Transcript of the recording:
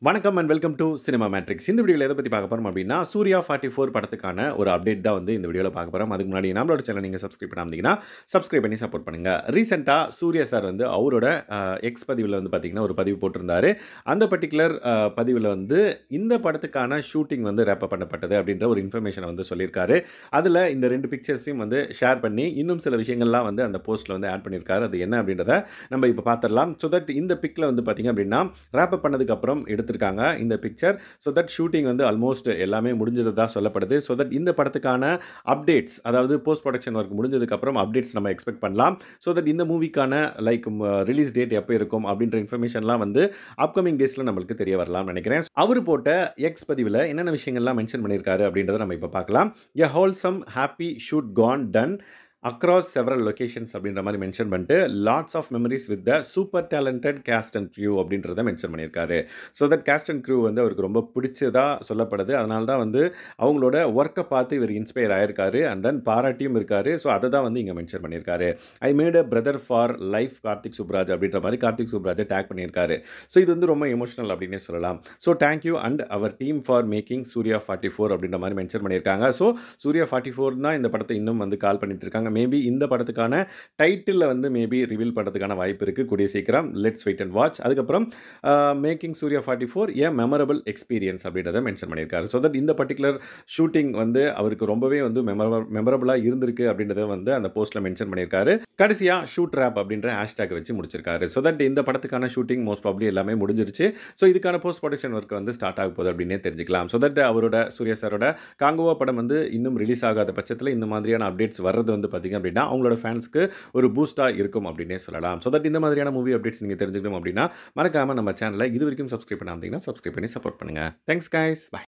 வணக்கம் and welcome to Cinema Matrix இந்த வீடியோவில் எதை பற்றி பார்க்க போகிறோம் அப்படின்னா சூர்யா ஃபார்ட்டி ஃபோர் படத்துக்கான ஒரு அப்டேட் தான் வந்து இந்த வீடியோவில் பார்க்க போகிறோம் அதுக்கு முன்னாடி நம்மளோட சேனல் நீங்கள் சப்ஸ்கிரைப் பண்ணாமீங்கன்னா சப்ஸ்கிரைப் பண்ணி சப்போர்ட் பண்ணுங்கள் ரீசெண்டாக சூர்யா சார் வந்து அவரோட எக்ஸ் பதிவில் வந்து பார்த்திங்கன்னா ஒரு பதிவு போட்டிருந்தாரு அந்த பர்டிகுலர் பதிவில் வந்து இந்த படத்துக்கான ஷூட்டிங் வந்து ரேப் பண்ணப்பட்டது அப்படின்ற ஒரு இன்ஃபர்மேஷனை வந்து சொல்லியிருக்காரு அதில் இந்த ரெண்டு பிக்சர்ஸையும் வந்து ஷேர் பண்ணி இன்னும் சில விஷயங்கள்லாம் வந்து அந்த போஸ்ட்டில் வந்து ஆட் பண்ணியிருக்காரு அது என்ன அப்படின்றத நம்ம இப்போ பார்த்துடலாம் ஸோ தட் இந்த பிக்கில் வந்து பார்த்திங்க அப்படின்னா ரேப் பண்ணதுக்கப்புறம் எடுத்திருக்காங்க இந்த பிக்சர் ஸோ தட் ஷூட்டிங் வந்து ஆல்மோஸ்ட் எல்லாமே முடிஞ்சது தான் சொல்லப்படுது ஸோ தட் இந்த படத்துக்கான அப்டேட்ஸ் அதாவது போஸ்ட் ப்ரொடக்ஷன் ஒர்க் முடிஞ்சதுக்கப்புறம் அப்டேட்ஸ் நம்ம எக்ஸ்பெக்ட் பண்ணலாம் ஸோ தட் இந்த மூவிக்கான லைக் ரிலீஸ் டேட் எப்போ இருக்கும் அப்படின்ற இன்ஃபர்மேஷன்லாம் வந்து அப்கமிங் டேஸில் நம்மளுக்கு தெரிய வரலாம்னு நினைக்கிறேன் அவர் போட்ட எக்ஸ் பதிவில் என்னென்ன விஷயங்கள்லாம் மென்ஷன் பண்ணியிருக்காரு அப்படின்றத நம்ம இப்போ பார்க்கலாம் a wholesome happy shoot gone done across several locations அப்படின்ற மாதிரி மென்ஷன் பண்ணிட்டு lots of memories with the super talented cast and crew அப்படின்றத மென்ஷன் பண்ணியிருக்காரு so that cast and crew வந்து அவருக்கு ரொம்ப பிடிச்சதாக சொல்லப்படுது அதனால தான் வந்து அவங்களோட ஒர்க்கை பார்த்து இவர் இன்ஸ்பயர் ஆயிருக்காரு அண்ட் தென் பாராட்டியும் இருக்காரு ஸோ அதை தான் வந்து இங்கே மென்ஷன் பண்ணியிருக்காரு I made a brother for life Karthik Subbaraj அப்படின்ற மாதிரி கார்த்திக் சுப்ராஜை டேக் பண்ணியிருக்காரு ஸோ இது வந்து ரொம்ப எமோஷனல் அப்படின்னே சொல்லலாம் ஸோ தேங்க்யூ அண்ட் அவர் team for making Suriya forty four அப்படின்ற மாதிரி மென்ஷன் பண்ணியிருக்காங்க ஸோ சூர்யா ஃபார்ட்டி ஃபோர் தான் இந்த படத்தை இன்னும் வந்து கால் பண்ணிட்டு இருக்காங்க மேபி இந்த படத்துக்கான டைட்டிலில் வந்து மேபி ரிவீல் பண்ணுறதுக்கான வாய்ப்பு இருக்குது கூடிய சீக்கிரம் லெட்ஸ் வெயிட் அண்ட் வாட்ச் அதுக்கப்புறம் making Suriya forty four a memorable experience அப்படின்றத மென்ஷன் பண்ணியிருக்காரு ஸோ தட் இந்த பர்டிகுலர் ஷூட்டிங் வந்து அவருக்கு ரொம்பவே வந்து மெமரபிள் மெமரபுளாக இருந்திருக்கு அப்படின்றத வந்து அந்த போஸ்ட்டில் மென்ஷன் பண்ணியிருக்காரு கடைசியாக ஷூட் ரேப் அப்படின்ற ஹேஷ்டேக் வச்சு முடிச்சிருக்காரு ஸோ தட் இந்த படத்துக்கான ஷூட்டிங் மோஸ்ட் ப்ராப்ளி எல்லாமே முடிஞ்சிருச்சு ஸோ இதுக்கான போஸ்ட் ப்ரொடக்ஷன் ஒர்க் வந்து ஸ்டார்ட் ஆக போகுது அப்படின்னே தெரிஞ்சுக்கலாம் ஸோ தட் அவரோட சூர்யா சாரோட காங்குவா படம் வந்து இன்னும் ரிலீஸ் ஆகாத பட்சத்தில் இந்த மாதிரியான அப்டேட்ஸ் வர்றது வந்து பார்த்திங்க அப்படின்னா அவங்களோட ஃபேன்ஸ்க்கு ஒரு பூஸ்ட்டாக இருக்கும் அப்படின்னே சொல்லலாம் ஸோ தட் இந்த மாதிரியான மூவி அப்டேட்ஸ் நீங்கள் தெரிஞ்சுக்கணும் அப்படின்னா மறக்காமல் நம்ம சேனலை இது வரைக்கும் சப்ஸ்கிரைப் பண்ணாமல் சப்ஸ்கிரைப் பண்ணி சப்போர்ட் பண்ணுங்கள் தேங்க்ஸ் கைஸ் பை